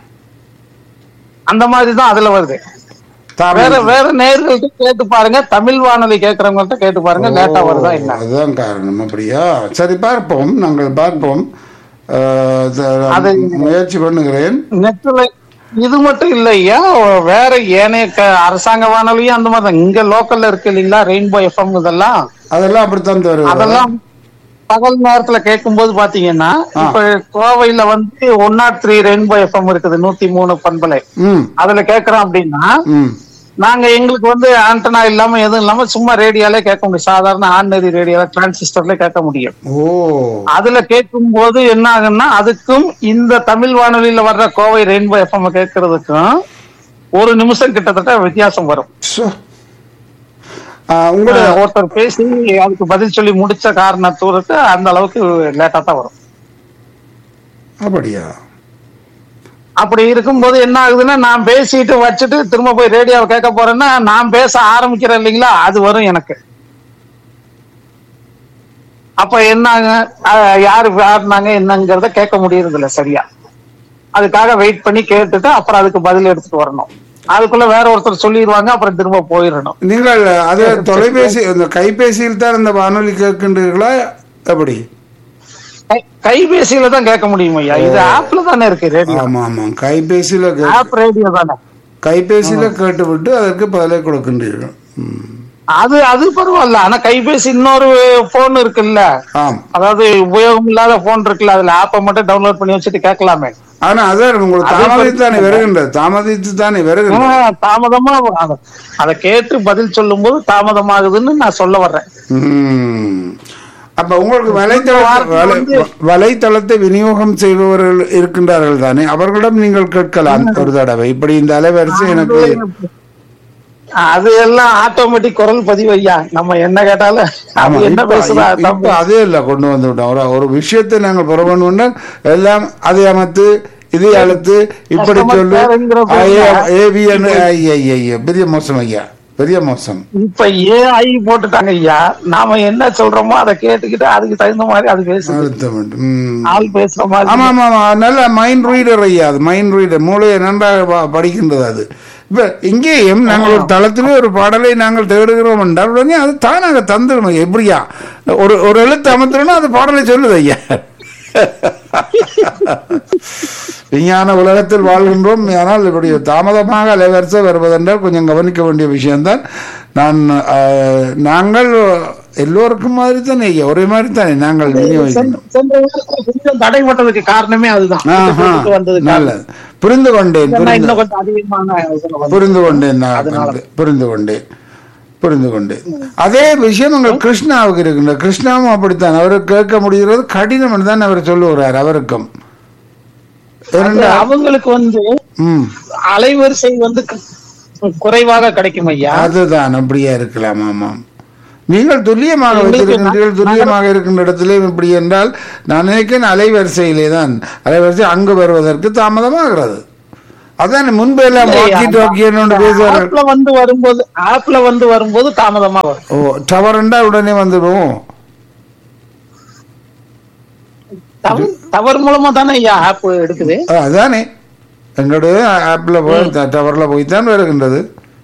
அந்த மாதிரி தான் அதுல வருது தாமரை. வேற வேற நேர்கள்ட்ட கேட்டு பாருங்க தமிழ் வானொலி கேட்கறவங்கள்ட்ட கேட்டு பாருங்க லேட்டா வருதா ஓ, என்ன அதுதான் காரணம் அப்படியா சரி பார்ப்போம் நாங்கள் பார்ப்போம் ஆ, ச- அது- முயற்சி பண்ணுகிறேன் நெட்ல இது மட்டும் இல்ல ஐயா வேற ஏனைய க- அரசாங்க வானொலியும் அந்த மாதிரி தான் இங்க லோக்கல்ல இருக்கு இல்லைங்களா ரெயின்போ எஃப்எம் இதெல்லாம் அதெல்லாம் அப்படித்தான் தருவது அதெல்லாம் பகல் நேரத்துல கேட்கும்போது பாத்தீங்கன்னா இப்ப கோவையில வந்து one nought three rainbow FM இருக்குது நூத்தி மூணு பண்பலை ம் அதுல கேக்குறோம் அப்படின்னா ம் நாங்க எங்களுக்கு வந்து ஆண்டனா இல்லாம எதுவும் இல்லாம சும்மா ரேடியோலே கேட்க முடியும் சாதாரண ஆர்டினரி ரேடியோல டிரான்சிஸ்டர்ல கேட்க முடியும் ஓ அதுல கேட்கும் போது என்ன ஆகுன்னா அதுக்கும் இந்த தமிழ் வானொலியில வர்ற கோவை ரெயின்போ எஃப்எம் கேட்கறதுக்கும் ஒரு நிமிஷம் கிட்டத்தட்ட வித்தியாசம் வரும் சோ. ஆ, உங்களுடைய ஒருத்தர் பேசி அதுக்கு பதில் சொல்லி முடிச்ச காரணத்துக்கு அந்த அளவுக்கு லேட்டா தான் வரும் அப்படியா அப்படி இருக்கும்போது என்ன ஆகுதுன்னா நான் பேசிட்டு வச்சுட்டு திரும்ப போய் ரேடியோவை கேட்க போறேன்னா நான் பேச ஆரம்பிக்கிறேன் இல்லைங்களா அது வரும் எனக்கு அப்ப என்ன யாரு யாருனாங்க என்னங்கிறத கேட்க முடியறது இல்ல சரியா அதுக்காக வெயிட் பண்ணி கேட்டுட்டு அப்புறம் அதுக்கு பதில் எடுத்துட்டு வரணும் அதுக்குள்ள வேற ஒருத்தர் சொல்லிடுவாங்க அப்புறம் திரும்ப போயிடணும் நீங்கள் அது தொலைபேசி இந்த கைபேசியில் தான் இந்த வானொலி கேட்கின்றீர்களா எப்படி கை- கைபேசியில தான் கேட்க முடியும் ஐயா இது ஆப்ல தானே இருக்கு ரேடியோ ஆமா ஆமா கைபேசியில கே- ஆப் ரேடியோ தானே கைபேசியில கேட்டுவிட்டு அதற்கு பதிலை கொடுக்கின்றீர்கள் ம். அது அது பரவாயில்ல ஆனா கைபேசி இன்னொரு போன் இருக்குல்ல ஆம் அதாவது உபயோகம் இல்லாத போன் இருக்குல்ல அதுல ஆப்பை மட்டும் டவுன்லோட் பண்ணி வச்சுட்டு கேட்கலாமே ஆனா அதான் உங்களுக்கு அதே தாமதித்து தானே பற்றி- வருகின்றது தாமதித்து தானே வருகின்றது ஆ, தாமதமா அத- அதை கேட்டு பதில் சொல்லும் போது தாமதமாகுதுன்னு நான் சொல்ல வர்றேன் ம். அப்ப உங்களுக்கு வலைத்தள வார்த்தை வலை- வந்து- வலைத்தளத்தை விநியோகம் செய்பவர்கள் இருக்கின்றார்கள் தானே அவர்களிடம் நீங்கள் கேட்கலாம் ஒரு தடவை இப்படி இந்த அலைவரிசை எனக்கு அது எல்லாம் ஆட்டோமேட்டிக் குரல் பதிவு ஐயா நம்ம என்ன கேட்டாலும் ஆமா, அது என்ன இப்ப- பேசுதா இப்ப- இப்ப அதே இல்ல கொண்டு வந்து விட்டோம் ஒரு ஒரு விஷயத்தை நாங்கள் புற பண்ணுவோம்னா எல்லாம் அதை அமைத்து இதை அழுத்து இப்படி Customer சொல்லு careங்கிற பேர்ல- ஏவிஎன் ஐயா பெரிய மோசம் ஐயா பெரிய மோசம் இப்ப ஏஐ போட்டுட்டாங்க ஐயா நாம என்ன சொல்றோமோ அதை கேட்டுக்கிட்டு அதுக்கு தகுந்த மாதிரி அது பேசுது அழுத்த வேண்டும் ம். ஆள் பேசுற மாதிரி ஆமா ஆமா ஆமா நல்ல மைண்ட் ரீடர் ஐயா அது மைண்ட் ரீடர் மூளையை நன்றாக ப- படிக்கின்றது அது இப்ப இங்கேயும் நாங்கள் ஒரு தளத்திலே ஒரு பாடலை நாங்கள் தேடுகிறோம் என்றால் உடனே அது தானாக தந்துடணும் எப்படியா ஒரு ஒரு எழுத்து அமைத்துறோம்னா அது பாடலை சொல்லுது ஐயா விஞ்ஞான உலகத்தில் வாழ்கின்றோம் ஆனால் இப்படி தாமதமாக அலைவரிசை வருவதென்றால் கொஞ்சம் கவனிக்க வேண்டிய விஷயம்தான் நான் ஆஹ், நாங்கள் எல்லோருக்கும் மாதிரி தானே ஐயா ஒரே மாதிரி தானே நாங்கள் விநியோகிக்கின்றோம் சென்ற- சென்ற வாரத்துல கொஞ்சம் தடைப்பட்டதுக்கு காரணமே அதுதான் ஆஹா, வந்தது நல்லது புரிந்து கொண்டேன் புரிந்து இன்னும் கொஞ்சம் அதிகமான இதுல வந்து- புரிந்து கொண்டேன் நான் வந்து, புரிந்து கொண்டேன் புரிந்து கொண்டேன் அதே விஷயம் உங்கள் கிருஷ்ணாவுக்கு இருக்கின்ற கிருஷ்ணாவும் அப்படித்தான் அவருக்கு கேட்க முடிகிறது கடினம் தான் அவர் சொல்லுகிறார் அவருக்கும் அது ஏனென்றால் அவங்களுக்கு வந்து ம் அலைவரிசை வந்து க- குறைவாக கிடைக்கும் ஐயா அதுதான் அப்படியா இருக்கலாம் ஆமாம் நீங்கள் துல்லியமாக எங்களுக்கு வைத்திருக்கின்றீர்கள் துல்லியமாக இருக்கின்ற இடத்திலே இப்படி என்றால் நான் நினைக்கிறேன் அலைவரிசையிலே தான் அலைவரிசை அங்கு வருவதற்கு தாமதமாகிறது அதான் முன்பு எல்லாம் வாக்கி டாக்கி என்று பேசுவார்கள் ஆப்ல வந்து வரும்போது ஆப்ல வந்து வரும்போது தாமதமா வரும் ஓ டவர்ண்டா உடனே வந்துடும் தவறு தவறு மூலமா தானே ஐயா ஆப் எடுக்குது ஆ, அதானே எங்களுடைய ஆப்ல போய் டவர்ல போய் தான் வருகின்றது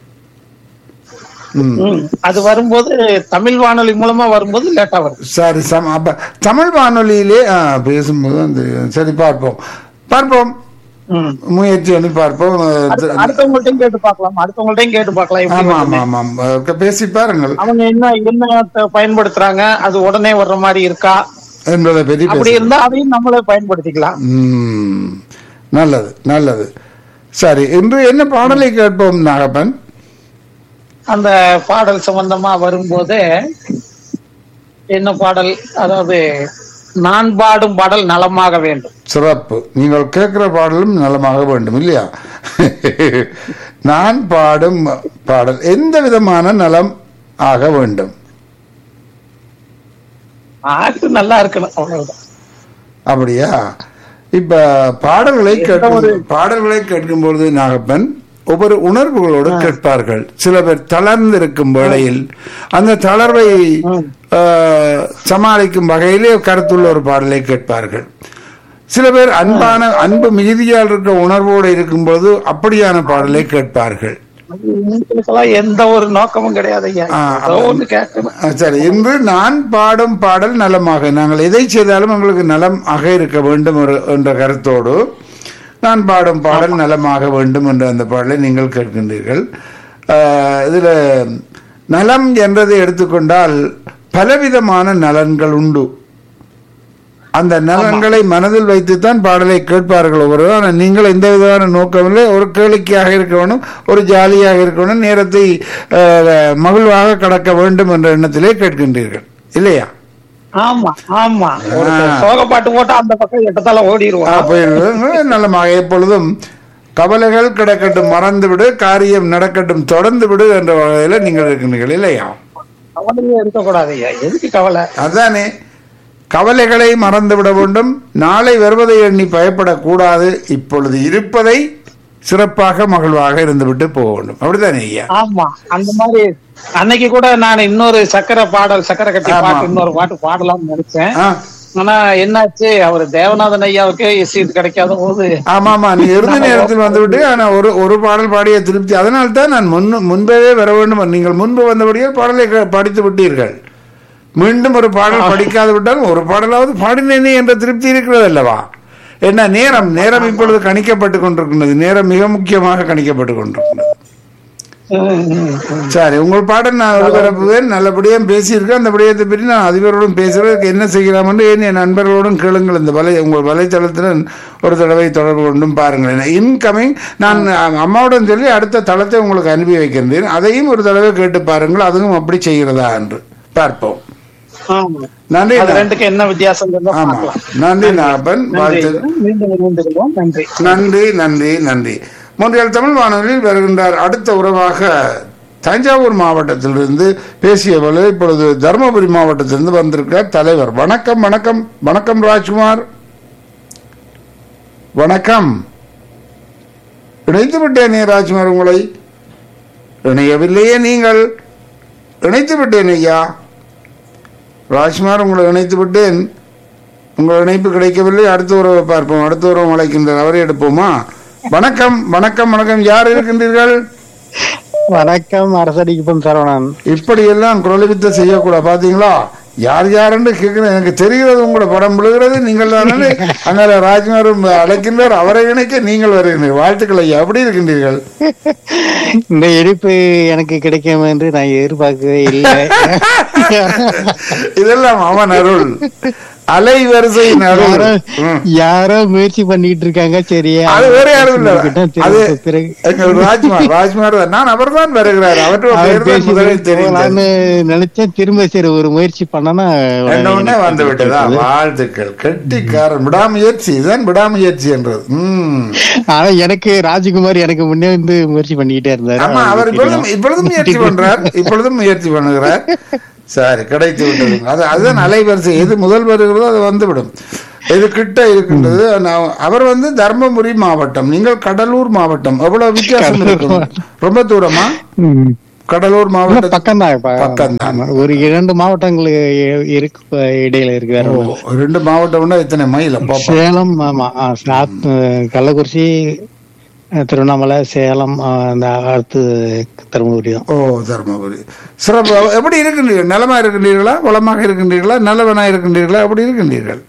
ம் ம். அது வரும்போது தமிழ் வானொலி மூலமா வரும்போது லேட்டா வரும் சரி சம் அப்ப தமிழ் வானொலியிலே ஆ, பேசும்போது வந்து சரி பார்ப்போம் பார்ப்போம் ம். முயற்சி பண்ணி பார்ப்போம் அடுத்த- அடுத்தவங்கள்ட்டையும் கேட்டு பார்க்கலாம் அடுத்தவங்கள்ட்டையும் கேட்டு பார்க்கலாம் எப்படி ஆமா வருதுன்னு. ஆமா ஆமாம் அஹ் பேசி பாருங்கள் அவங்க என்ன என்ன பயன்படுத்துறாங்க அது உடனே வர்ற மாதிரி இருக்கா என்பதை பற்றி அப்படி பேசி இருந்தா அதையும் நம்மளே பயன்படுத்திக்கலாம் ம், நல்லது நல்லது சரி இன்று என்ன பாடலை கேட்போம் நாகப்பன் அந்த பாடல் சம்பந்தமா வரும்போது என்ன பாடல் அதாவது நான் பாடும் பாடல் நலமாக வேண்டும் சிறப்பு நீங்கள் கேட்கிற பாடலும் நலமாக வேண்டும் இல்லையா நான் பாடும் பாடல் எந்த விதமான நலம் ஆக வேண்டும் பாட்டு நல்லா இருக்கணும் அவ்வளவுதான் அப்படியா இப்ப பாடல்களை கேட்கும் பாடல்களை கேட்கும் பொழுது நாகப்பன் ஒவ்வொரு உணர்வுகளோடு கேட்பார்கள் சில பேர் தளர்ந்து இருக்கும் வேளையில் அந்த தளர்வை ஆஹ், சமாளிக்கும் வகையிலே கருத்துள்ள ஒரு பாடலை கேட்பார்கள் சில பேர் அன்பான அன்பு மிகுதியால் இருக்க உணர்வோடு இருக்கும்போது அப்படியான பாடலை கேட்பார்கள் உங்களுக்கெல்லாம் எந்த ஒரு நோக்கமும் கிடையாது ஐயா ஆ, ஏதோ ஒண்ணு கேட்கணும் ஆ, சரி இன்று நான் பாடும் பாடல் நலமாக நாங்கள் எதை செய்தாலும் எங்களுக்கு நலம் ஆக இருக்க வேண்டும் ஒரு- என்ற கருத்தோடு நான் பாடும் பாடல் நலமாக வேண்டும் என்ற அந்த பாடலை நீங்கள் கேட்கின்றீர்கள் ஆ, இதுல நலம் என்றதை எடுத்துக்கொண்டால் பலவிதமான நலன்கள் உண்டு அந்த நலன்களை மனதில் வைத்துத்தான் பாடலை கேட்பார்கள் ஒவ்வொருவர் ஆனால் நீங்கள் எந்த விதமான நோக்கமில்லை ஒரு கேளிக்கையாக இருக்க வேண்டும் ஒரு ஜாலியாக இருக்க வேண்டும் நேரத்தை அஹ், மகிழ்வாக கடக்க வேண்டும் என்ற எண்ணத்திலே கேட்கின்றீர்கள் இல்லையா ஆமா ஆமா ஒரு ஆ. சோக பாட்டு போட்டா அந்த பக்கம் எட்டத்தால ஆ, ஓடிடுவோம் போயிடுவது. நல்லமாக எப்பொழுதும் கவலைகள் கிடக்கட்டும் மறந்து விடு காரியம் நடக்கட்டும் தொடர்ந்து விடு என்ற வகையில நீங்கள் இருக்கின்றீர்கள் இல்லையா கவலையே இருக்கக்கூடாது ஐயா எதுக்கு கவலை அதானே கவலைகளை மறந்து விட வேண்டும் நாளை வருவதை எண்ணி பயப்படக்கூடாது இப்பொழுது இருப்பதை சிறப்பாக மகிழ்வாக இருந்துவிட்டு போக வேண்டும் அப்படித்தானே ஐயா ஆமா அந்த மாதிரி அன்னைக்கு கூட நான் இன்னொரு சக்கரை பாடல் சக்கரை கட்டி ஆமா. பாட்டு இன்னொரு பாட்டு பாடலாம்னு நினைச்சேன் ஆ, ஆனா என்னாச்சு அவர் தேவநாதன் ஐயாவுக்கு சீட் கிடைக்காத போது ஆமா ஆமா நீ இறுதி நேரத்தில் வந்துவிட்டு ஆனா ஒரு ஒரு பாடல் பாடிய திருப்தி அதனால் தான் நான் முன் முன்பே வர வேண்டும் நீங்கள் முன்பு வந்தபடியே பாடலை கே- படித்து விட்டீர்கள் மீண்டும் ஒரு பாடல் படிக்காது விட்டாலும் ஒரு பாடலாவது பாடினேனே என்ற திருப்தி இருக்கிறது அல்லவா என்ன நேரம் நேரம் இப்பொழுது கணிக்கப்பட்டு கொண்டிருக்கின்றது நேரம் மிக முக்கியமாக கணிக்கப்பட்டு கொண்டிருக்கின்றது ம், ம், ம். சரி உங்கள் பாடல் நான் ஒளிபரப்புவேன் நல்லபடியாக பேசியிருக்கேன் அந்த விடயத்தை பற்றி நான் அதிபரோடும் பேசுவதற்கு என்ன செய்யலாம் என்று ஏன் என் நண்பர்களோடும் கேளுங்கள் இந்த வலை உங்கள் வலைத்தளத்தில் ஒரு தடவை தொடர்பு கொண்டும் பாருங்கள் இன்கமிங் நான் அம்மாவுடன் சொல்லி அடுத்த தளத்தை உங்களுக்கு அனுப்பி வைக்கின்றேன் அதையும் ஒரு தடவை கேட்டு பாருங்கள் அதுவும் அப்படி செய்கிறதா என்று பார்ப்போம் ஆமா. நன்றி அது ரெண்டுக்கு என்ன வித்தியாசம் ஆமா நன்றி நாகப்பன் நன்றி வாழ்த்து மீண்டும் இணைந்திருக்கிறோம். நன்றி நன்றி நன்றி நன்றி மூன்றியல் தமிழ் வானொலியில் வருகின்றார் அடுத்த உறவாக தஞ்சாவூர் மாவட்டத்திலிருந்து பேசியவர்கள் இப்பொழுது தருமபுரி மாவட்டத்திலிருந்து வந்திருக்கிறார் தலைவர் வணக்கம் வணக்கம் வணக்கம் ராஜ்குமார் வணக்கம் இணைத்து விட்டேனே ராஜ்குமார் உங்களை இணையவில்லையே நீங்கள் இணைத்து விட்டேன் ஐயா ராஜ்குமார் உங்களை இணைத்து விட்டேன் உங்கள் இணைப்பு கிடைக்கவில்லை அடுத்த உறவை பார்ப்போம் அடுத்த உறவு அழைக்கின்றார் அவரை எடுப்போமா வணக்கம் வணக்கம் வணக்கம் யார் இருக்கின்றீர்கள் வணக்கம் அரசடிக்குப்பம் சரவணன் இப்படி எல்லாம் குரலிவித்த செய்யக்கூடாது பாத்தீங்களா யார் யாருன்னு கேட்கிறேன் எனக்கு தெரிகிறது உங்களோட படம் விழுகிறது நீங்கள் தானே அங்கே ராஜ்குமாரும் அழைக்கின்றார் அவரை இணைக்க நீங்கள் வருகின்றீர்கள் வாழ்த்துக்கள் ஐயா எப்படி இருக்கின்றீர்கள் இந்த இனிப்பு எனக்கு கிடைக்கும் என்று நான் எதிர்பார்க்கவே இல்லை இதெல்லாம் அவன் அருள் அலைவரிசை யாரோ நடுவில். ம். யாரோ முயற்சி பண்ணிட்டு இருக்காங்க சரி அது வேற யாரும் இல்ல கிட்ட அது திரும்ப பிறகு எங்கள் ராஜ்குமார் ராஜ்குமார் தான். நான் அவர்தான் வருகிறார் அவருடைய அவர் பேர் தான் பேசி முதலில் தெரிந்தது போகலான்னு நினைச்சேன் திரும்ப சரி ஒரு முயற்சி பண்ணனா என்ன உடனே வந்து விட்டதா வாழ்த்துக்கள் கெட்டிக்காரன் விடாமுயற்சி இதுதான் விடாமுயற்சி என்றது உம் ஆனா எனக்கு ராஜகுமார் எனக்கு முன்னே வந்து முயற்சி பண்ணிக்கிட்டே இருந்தாரு ஆமா அவர் அவருக்கு இப்பொழுதும் தெரியும். இப்பொழுதும் முயற்சி பண்றார் இப்பொழுதும் முயற்சி பண்ணுகிறார் சரி கிடைத்து விட்டது அது அதுதான் அலைவரிசை எது முதல் வருகிறதோ அது வந்துவிடும் இது கிட்ட இருக்கின்றது நான்- அவர் வந்து தர்மபுரி மாவட்டம் நீங்கள் கடலூர் மாவட்டம் எவ்வளவு வித்தியாசம் இருக்கும் ரொம்ப தூரமா ம். கடலூர் இல்ல, மாவட்டம் பக்கம்தான் இப்ப. பக்கம்தான். ஆமா. ஒரு இரண்டு மாவட்டங்கள் இ- இருக்கு இப்ப இடையில இருக்கு வேற ஓ, ஒண்ணும் இல்ல. ரெண்டு மாவட்டம்னா எத்தனை மைல் அப்பா சேலம் ஆமா ஆ, சாத்- கள்ளக்குறிச்சி அஹ், திருவண்ணாமலை சேலம் ஆ, அந்த அடுத்து தருமபுரி தான் ஓ தர்மபுரி சிறப்பு எப்படி இருக்கின்றீர்கள் நலமா இருக்கின்றீர்களா வளமாக இருக்கின்றீர்களா நல்லவனா இருக்கின்றீர்களா எப்படி இருக்கின்றீர்கள்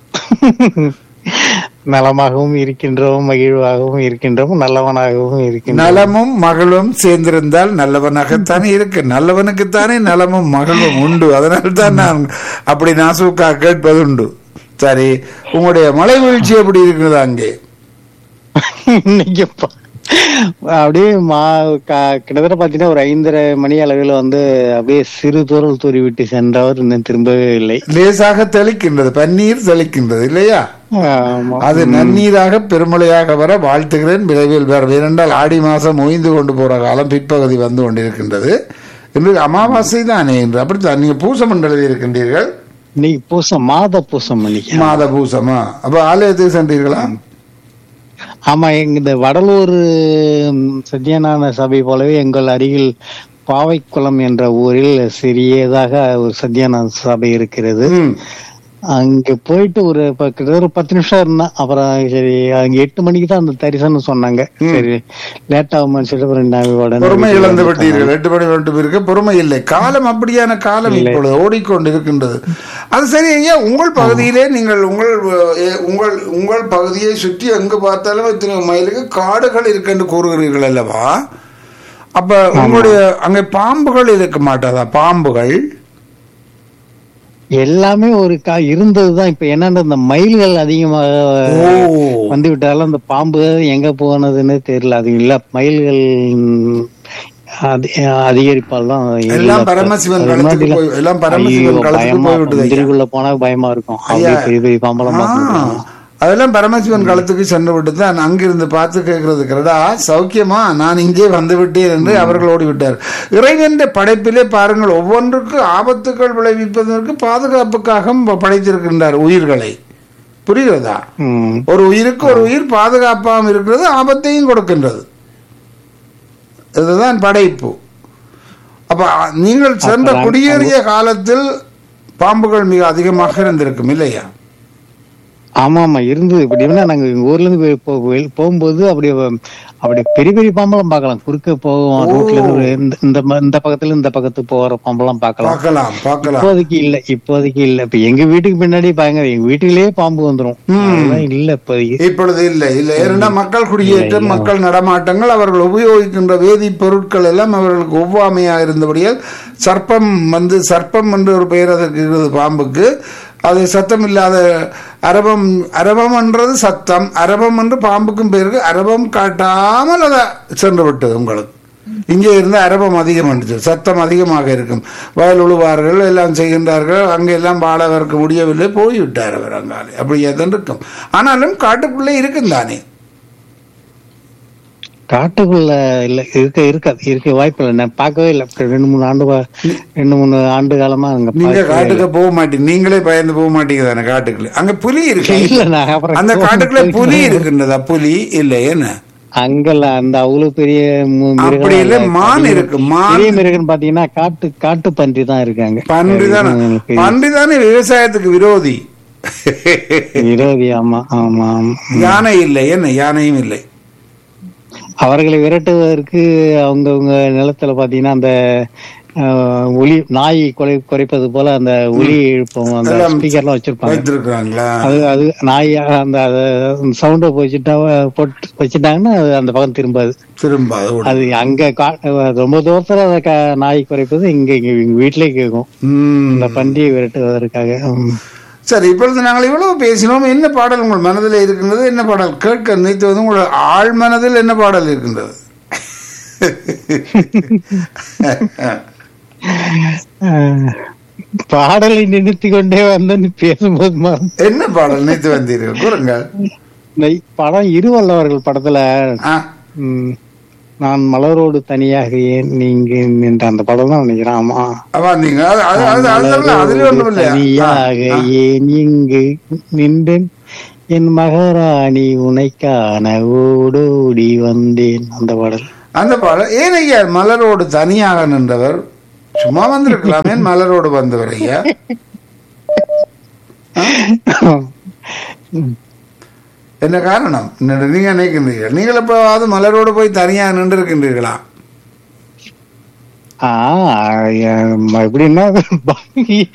நலமாகவும் இருக்கின்றோம் மகிழ்வாகவும் இருக்கின்றோம் நல்லவனாகவும் இருக்கின்றோம் நலமும் மகளும் சேர்ந்திருந்தால் நல்லவனாகத்தானே இருக்கு நல்லவனுக்குத்தானே நலமும் மகளும் உண்டு அதனால தான் நான் அப்படி நாசூக்கா கேட்பதுண்டு சரி உங்களுடைய மலை வீழ்ச்சி எப்படி இருக்கிறது அங்கே இன்னைக்கு ப- அப்படியே மா க- கிட்டத்தட்ட பாத்தீங்கன்னா ஒரு ஐந்தரை மணி அளவில் வந்து அப்படியே சிறு தூரல் தூரி விட்டு சென்றவர் இன்னும் திரும்பவே இல்லை லேசாக தெளிக்கின்றது பன்னீர் தெளிக்கின்றது இல்லையா ஆமா. அது நன்னீராக பெருமழையாக வர வாழ்த்துகிறேன் விரைவில் வர ஏனென்றால் ஆடி மாசம் ஓய்ந்து கொண்டு போற காலம் பிற்பகுதி வந்து கொண்டிருக்கின்றது இன்று அமாவாசை தானே என்று அப்படித்தான் நீங்க பூசம் என்று எழுதியிருக்கின்றீர்கள் இன்னைக்கு பூசம் மாத பூசம் இன்னைக்கு மாத பூசமா அப்ப ஆலயத்துக்கு சென்றீர்களா ஆமா எங்க இந்த வடலூர் ம், சத்யநாராயண சபை போலவே எங்கள் அருகில் பாவைக்குளம் என்ற ஊரில் சிறியதாக ஒரு சத்யநாராயண சபை இருக்கிறது ம். அங்க போயிட்டு ஒரு ப- கிட்டத்தட்ட ஒரு பத்து நிமிஷம் இருந்தேன் அப்புறம் சரி அங்க எட்டு மணிக்கு தான் அந்த தரிசனம் சொன்னாங்க சரி லேட் ஆகுமான்னு சொல்லிட்டு அப்புறம் நான் உடனே பொறுமை வீட்டுக்கு இழந்து வந்துட்டேன். விட்டீர்கள் எட்டு மணி ரெண்டு பேருக்கு பொறுமை இல்லை காலம் அப்படியான காலம் இப்பொழுது ஓடிக்கொண்டு இருக்கின்றது அது சரி ஐயா உங்கள் பகுதியிலே நீங்கள் உங்கள் அஹ், உங்கள் உங்கள் பகுதியை சுற்றி எங்கு பார்த்தாலும் இத்தனை மைலுக்கு காடுகள் இருக்குன்னு கூறுகிறீர்கள் அல்லவா அப்ப உங்களுடைய அங்கே பாம்புகள் இருக்க மாட்டாதா பாம்புகள் எல்லாமே ஒரு கா இருந்ததுதான் இப்ப என்னன்னா இந்த மயில்கள் அதிகமாக ஓ. வந்து விட்டாலும் அந்த பாம்பு எங்க போனதுன்னு தெரியல அது இல்ல மயில்கள் அதி- அதிகரிப்பால் தான் இல்ல எல்லாம் இப்ப. பரமசிவன் அது களத்துக்கு முன்னாடிலாம் போய் எல்லாம் பரமசிவன் ஐயோ, களத்துக்கு பயமா போய் விட்டது ஐயா. முந்திரிக்குள்ள போனா பயமா இருக்கும் ஐயா. அப்படியே பெரிய பெரிய பாம்பெல்லாம் ஆ, பார்க்க அதெல்லாம் பரமசிவன் களத்துக்கு சென்று விட்டு தான் அங்கிருந்து பார்த்து கேட்கறது கரடா சௌக்கியமா நான் இங்கே வந்து விட்டேன் என்று அவர்கள் ஓடிவிட்டார் இறைவன் படைப்பிலே பாருங்கள் ஒவ்வொன்றுக்கு ஆபத்துகள் விளைவிப்பதற்கு பாதுகாப்புக்காக ப- படைத்திருக்கின்றார் உயிர்களை புரிகிறதா ம். ஒரு உயிருக்கு ஒரு உயிர் பாதுகாப்பாகவும் இருக்கிறது ஆபத்தையும் கொடுக்கின்றது இதுதான் படைப்பு அப்ப அ- நீங்கள் சென்ற அப்ப குடியேறிய காலத்தில் பாம்புகள் மிக அதிகமாக இருந்திருக்கும் இல்லையா ஆமா ஆமா இருந்தது இப்படி இருந்தா நாங்க எங்க ஊர்ல இருந்து போய் போ- வெளி- போகும்போது அப்படி அப்படி பெரிய பெரிய பாம்பெல்லாம் பார்க்கலாம் குறுக்க போவோம் ரோட்ல இருந்து ஒரு இந்த- இந்த ம- இந்த பக்கத்துல இருந்து இந்த பக்கத்துக்கு போற பாம்பெல்லாம் பார்க்கலாம் பார்க்கலாம் பார்க்கலாம் இப்போதைக்கு இல்ல இப்போதைக்கு இல்ல இப்ப எங்க வீட்டுக்கு பின்னாடி பயங்கர எங்க வீட்டுக்குள்ளேயே பாம்பு வந்துரும் அதெல்லாம் இல்ல இப்போதைக்கு இப்பொழுது இல்லை இல்லை ஏன்னா மக்கள் குடியேற்றம் மக்கள் நடமாட்டங்கள் அவர்கள் உபயோகிக்கின்ற வேதிப் பொருட்கள் எல்லாம் அவர்களுக்கு ஒவ்வாமையாக இருந்தபடியால் சர்ப்பம் வந்து சர்ப்பம் என்று ஒரு பெயர் அதற்கு இருக்கிறது பாம்புக்கு அது சத்தம் இல்லாத அரபம் அரபம் என்றது சத்தம் அரபம் என்று பாம்புக்கும் பேருக்கு அரபம் காட்டாமல் அதை சென்று விட்டது உங்களுக்கு இங்கே இருந்து அரபம் அதிகம் இருந்துச்சு சத்தம் அதிகமாக இருக்கும் வயல் உழுவார்கள் எல்லாம் செய்கின்றார்கள் அங்கே எல்லாம் வாழ அவருக்கு முடியவில்லை போய்விட்டார் அவர் அங்காலே அப்படியே தான் இருக்கும் ஆனாலும் காட்டுக்குள்ளே இருக்கும் தானே காட்டுக்குள்ள இல்ல இருக்க இருக்காது இருக்க வாய்ப்பு இல்லை நான் பார்க்கவே இல்லை இப்ப ரெண்டு மூணு ஆண்டு வா- ரெண்டு மூணு ஆண்டு காலமா அங்க நீங்க பார்க்கவே காட்டுக்கு போக மாட்டீங்க நீங்களே பயந்து போக மாட்டீங்க தானே காட்டுக்குள்ள அங்க புலி இருக்கு இல்ல நான் அப்புறம் அந்த காட்டுக்குள்ள புலி இருக்கின்றதா புலி இல்லை என்ன அங்கெல்லாம் அந்த அவ்வளவு பெரிய மு- மிருகம் அப்படி இல்ல இல்ல. மான் அதிகம் இருக்கு மான் பெரிய மிருகம் பாத்தீங்கன்னா காட்டு காட்டு பன்றி தான் இருக்காங்க பன்றி தானே எனக்கு பன்றி தானே விவசாயத்துக்கு விரோதி விரோதி ஆமா ஆமா ஆமா. யானை இல்லை என்ன யானையும் இல்லை அவர்களை விரட்டுவதற்கு அவங்கவங்க நிலத்துல பாத்தீங்கன்னா அந்த அஹ், ஒலி நாய் குறை குறைப்பது போல அந்த ஒலி எழுப்போம் அந்த எல்லாம் ஸ்பீக்கர்லாம் வச்சிருப்பாங்க வைத்திருக்கிறாங்களா அது அது நாய் அந்த சவுண்ட போச்சுட்டா போட்டு வச்சுட்டாங்கன்னா அது அந்த பக்கம் திரும்பாது திரும்ப அது ஓடும். அது அங்க கா- ரொம்ப தூரத்துல அந்த க- நாய் குறைப்பது இங்க இங்க எங்க வீட்லயே கேட்கும் ம். இந்த பன்றியை விரட்டுவதற்காக ம். சரி இப்பொழுது நாங்கள் இவ்வளவு பேசினோம் என்ன பாடல் உங்கள் மனதில் இருக்கின்றது என்ன பாடல் கேட்க நினைத்துவது உங்கள் ஆழ் மனதில் என்ன பாடல் இருக்கின்றது ஆஹ், பாடலை நிறுத்தி கொண்டே வந்து நீ பேசும்போது மறந்து என்ன பாடல் நினைத்து வந்தீர்கள் கூறுங்கள் இந்த படம் இருவல்லவர்கள் படத்துல ஆ, ம், நான் மலரோடு தனியாக ஏன் நீங்க என்ற அந்த படம் தான் நினைக்கிறேன் ஆமா ஆமா நீங்க அது அது அது அது அதுல ஒண்ணும் இல்லையா தனியாக ஆ, ஆ. ஏன் இங்கு நின்றேன் என் மகாராணி உனைக்கான ஓடோடி வந்தேன் அந்த பாடல் அந்த பாடல் ஏன் ஐயா மலரோடு தனியாக நின்றவர் சும்மா வந்திருக்கலாமே மலரோடு வந்தவர் ஐயா என்ன காரணம் என்ன- நீங்க நினைக்கின்றீர்கள் நீங்கள் எப்பவாவது மலரோடு போய் தனியாக நின்று இருக்கின்றீர்களா ஆ எப்படின்னா